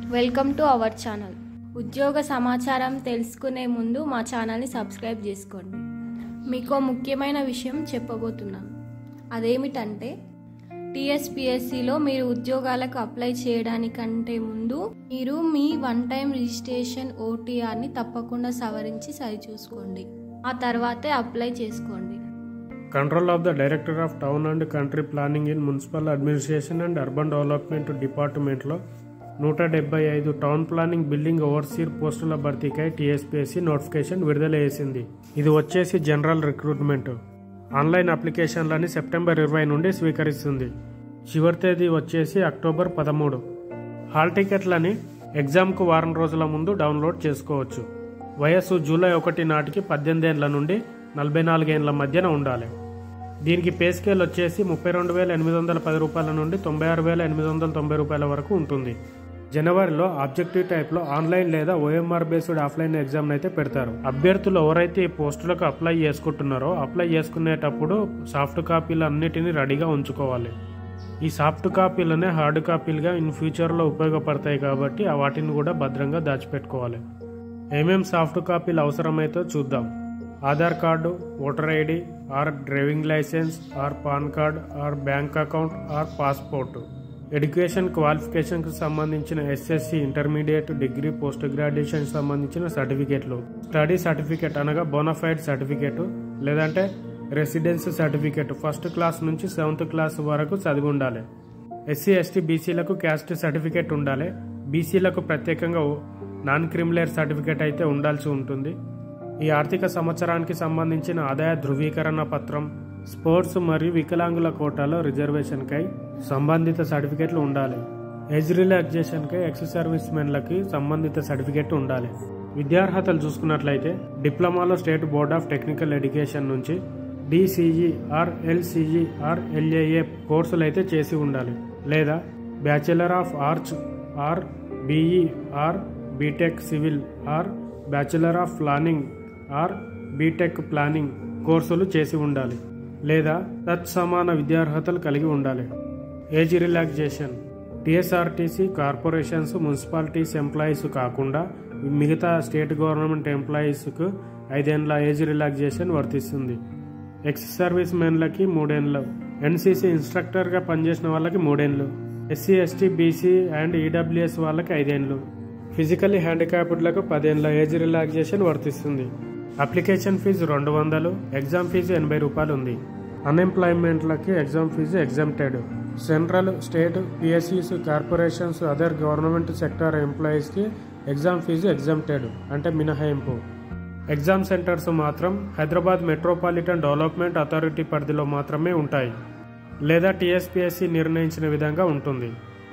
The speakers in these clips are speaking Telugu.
వెల్కమ్ టు అవర్ ఛానల్ ఉద్యోగ సమాచారం తెలుసుకునే ముందు మా ఛానల్ని సబ్స్క్రైబ్ చేసుకోండి మీకు ముఖ్యమైన విషయం చెప్పబోతున్నాను అదేమిటంటే టీఎస్పిఎస్సిలో మీరు ఉద్యోగాలకు అప్లై చేయడానికంటే ముందు మీరు మీ వన్ టైం రిజిస్ట్రేషన్ ఓటీఆర్ని తప్పకుండా సవరించి సరిచూసుకోండి ఆ తర్వాతే అప్లై చేసుకోండి control of the director of town and country planning in municipal administration and urban development డిపార్ట్మెంట్లో నూట డెబ్బై ఐదు టౌన్ ప్లానింగ్ బిల్డింగ్ ఓవర్సీర్ పోస్టుల భర్తీకై టీఎస్పీఎస్సీ నోటిఫికేషన్ విడుదల చేసింది ఇది వచ్చేసి జనరల్ రిక్రూట్మెంట్ ఆన్లైన్ అప్లికేషన్లని సెప్టెంబర్ ఇరవై నుండి స్వీకరిస్తుంది చివరి తేదీ వచ్చేసి అక్టోబర్ పదమూడు హాల్ టికెట్లని ఎగ్జామ్కు వారం రోజుల ముందు డౌన్లోడ్ చేసుకోవచ్చు వయస్సు జూలై ఒకటి నాటికి పద్దెనిమిది ఏళ్ల నుండి నలభై నాలుగేళ్ల మధ్యన ఉండాలి దీనికి పే స్కేల్ వచ్చేసి ముప్పై రెండు వేల ఎనిమిది వందల పది రూపాయల నుండి తొంభై ఆరు వేల ఎనిమిది వందల తొంభై రూపాయల వరకు ఉంటుంది జనవరిలో ఆబ్జెక్టివ్ టైప్లో ఆన్లైన్ లేదా ఓఎంఆర్ బేస్డ్ ఆఫ్లైన్ ఎగ్జామ్ అయితే పెడతారు అభ్యర్థులు ఎవరైతే ఈ పోస్టులకు అప్లై చేసుకుంటున్నారో అప్లై చేసుకునేటప్పుడు సాఫ్ట్ కాపీలు అన్నిటినీ రెడీగా ఉంచుకోవాలి ఈ సాఫ్ట్ కాపీలనే హార్డ్ కాపీలుగా ఇన్ ఫ్యూచర్లో ఉపయోగపడతాయి కాబట్టి ఆ వాటిని కూడా భద్రంగా దాచిపెట్టుకోవాలి ఏమేం సాఫ్ట్ కాపీలు అవసరమైతే చూద్దాం Aadhaar card voter ID or driving licence or PAN card or bank account or passport education క్వాలిఫికేషన్కి సంబంధించిన SSC intermediate degree post graduation సంబంధించిన సర్టిఫికేట్లు స్టడీ సర్టిఫికేట్ అనగా బోనఫైడ్ సర్టిఫికేట్ లేదంటే రెసిడెన్స్ సర్టిఫికేట్ ఫస్ట్ క్లాస్ నుంచి సెవెంత్ క్లాస్ వరకు చదివి ఉండాలి ఎస్సీ ఎస్టీ బీసీలకు క్యాస్ట్ సర్టిఫికేట్ ఉండాలి బీసీలకు ప్రత్యేకంగా నాన్ క్రిమిలేర్ సర్టిఫికేట్ అయితే ఉండాల్సి ఉంటుంది ఈ ఆర్థిక సంవత్సరానికి సంబంధించిన ఆదాయ ధృవీకరణ పత్రం స్పోర్ట్స్ మరియు వికలాంగుల కోటాలో రిజర్వేషన్కై సంబంధిత సర్టిఫికేట్లు ఉండాలి ఏజ్ రిలాక్సేషన్కై ఎక్స్ సర్వీస్ మెన్లకి సంబంధిత సర్టిఫికేట్ ఉండాలి విద్యార్హతలు చూసుకున్నట్లయితే డిప్లొమాలో state board of technical education నుంచి DCE or LCE or LAA కోర్సులు అయితే చేసి ఉండాలి లేదా bachelor of arts or BE or B Tech civil or bachelor of planning or B Tech planning కోర్సులు చేసి ఉండాలి లేదా తత్సమాన విద్యార్హతలు కలిగి ఉండాలి age relaxation TSRTC corporations municipalities employees కాకుండా మిగతా స్టేట్ గవర్నమెంట్ ఎంప్లాయీస్కు ఐదేళ్ల ఏజ్ రిలాక్సేషన్ వర్తిస్తుంది ఎక్స్ సర్వీస్ మెన్లకి మూడేళ్ళు ఎన్సీసీ ఇన్స్ట్రక్టర్గా పనిచేసిన వాళ్ళకి మూడేళ్ళు SC ST BC and EWS వాళ్ళకి ఐదేళ్ళు ఫిజికల్లీ హ్యాండిక్యాప్డ్లకు పదేళ్ల ఏజ్ రిలాక్సేషన్ వర్తిస్తుంది అప్లికేషన్ ఫీజు రెండు వందలు ఎగ్జామ్ ఫీజు ఎనభై రూపాయలు ఉంది అన్ఎంప్లాయ్మెంట్లకి exam fee exempted central state పిఎస్సిస్ కార్పొరేషన్స్ అదర్ గవర్నమెంట్ సెక్టార్ ఎంప్లాయీస్కి ఎగ్జామ్ ఫీజు ఎగ్జామ్టెడ్ అంటే మినహాయింపు ఎగ్జామ్ సెంటర్స్ మాత్రం హైదరాబాద్ మెట్రోపాలిటన్ డెవలప్మెంట్ అథారిటీ పరిధిలో మాత్రమే ఉంటాయి లేదా టీఎస్పీఎస్సీ నిర్ణయించిన విధంగా ఉంటుంది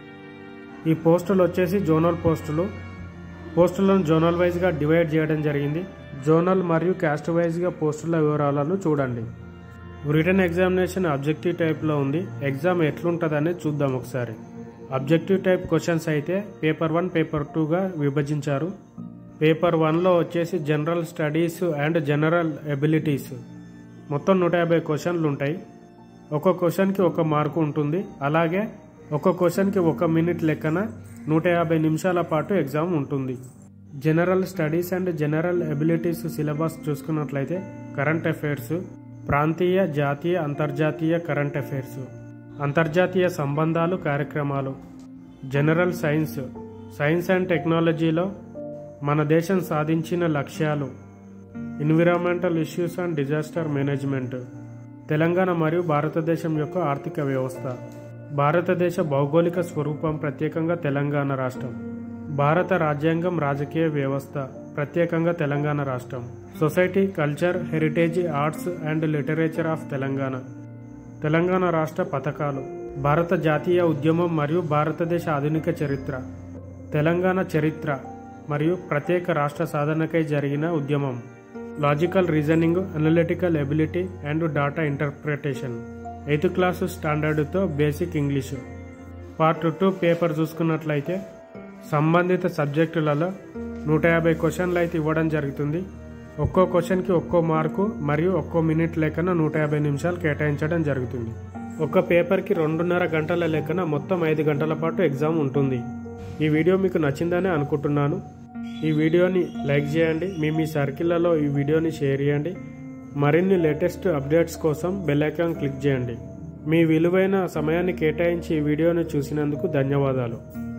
ఈ పోస్టులు వచ్చేసి జోనల్ పోస్టులు పోస్టులను జోనల్ వైజ్గా డివైడ్ చేయడం జరిగింది జోనల్ మరియు క్యాస్ట్ వైజ్గా పోస్టుల వివరాలను చూడండి రిటర్న్ ఎగ్జామినేషన్ అబ్జెక్టివ్ టైప్లో ఉంది ఎగ్జామ్ ఎట్లుంటుందనేది చూద్దాం ఒకసారి అబ్జెక్టివ్ టైప్ క్వశ్చన్స్ అయితే పేపర్ వన్ పేపర్ టూగా విభజించారు పేపర్ వన్లో వచ్చేసి general studies and general abilities మొత్తం నూట యాభై క్వశ్చన్లు ఉంటాయి ఒక క్వశ్చన్కి ఒక మార్కు ఉంటుంది అలాగే ఒక క్వశ్చన్కి ఒక మినిట్ లెక్కన నూట యాభై నిమిషాల పాటు ఎగ్జామ్ ఉంటుంది general studies and general abilities syllabus చూసుకున్నట్లయితే కరెంట్ అఫైర్స్ ప్రాంతీయ జాతీయ అంతర్జాతీయ కరెంట్ అఫైర్స్ అంతర్జాతీయ సంబంధాలు కార్యక్రమాలు జనరల్ సైన్స్ సైన్స్ అండ్ టెక్నాలజీలో మన దేశం సాధించిన లక్ష్యాలు environmental issues and disaster management Telangana మరియు భారతదేశం యొక్క ఆర్థిక వ్యవస్థ భారతదేశ భౌగోళిక స్వరూపం ప్రత్యేకంగా తెలంగాణ రాష్ట్రం భారత రాజ్యాంగం రాజకీయ వ్యవస్థ ప్రత్యేకంగా తెలంగాణ రాష్ట్రం society culture heritage arts and literature of Telangana Telangana రాష్ట్ర పథకాలు భారత జాతీయ ఉద్యమం మరియు భారతదేశ ఆధునిక చరిత్ర తెలంగాణ చరిత్ర మరియు ప్రత్యేక రాష్ట్ర సాధనకై జరిగిన ఉద్యమం logical reasoning analytical ability and data interpretation eighth class స్టాండర్డ్తో basic English part two paper చూసుకున్నట్లయితే సంబంధిత సబ్జెక్టులలో నూట యాభై క్వశ్చన్లు అయితే ఇవ్వడం జరుగుతుంది ఒక్కో క్వశ్చన్కి ఒక్కో మార్కు మరియు ఒక్కో మినిట్ లెక్కన నూట యాభై నిమిషాలు కేటాయించడం జరుగుతుంది ఒక పేపర్కి రెండున్నర గంటల లెక్కన మొత్తం ఐదు గంటల పాటు ఎగ్జామ్ ఉంటుంది ఈ వీడియో మీకు నచ్చిందని అనుకుంటున్నాను ఈ వీడియోని లైక్ చేయండి మీ మీ సర్కిళ్లలో ఈ వీడియోని షేర్ చేయండి మరిన్ని లేటెస్ట్ అప్డేట్స్ కోసం బెల్ ఐకాన్ క్లిక్ చేయండి మీ విలువైన సమయాన్ని కేటాయించి ఈ వీడియోని చూసినందుకు ధన్యవాదాలు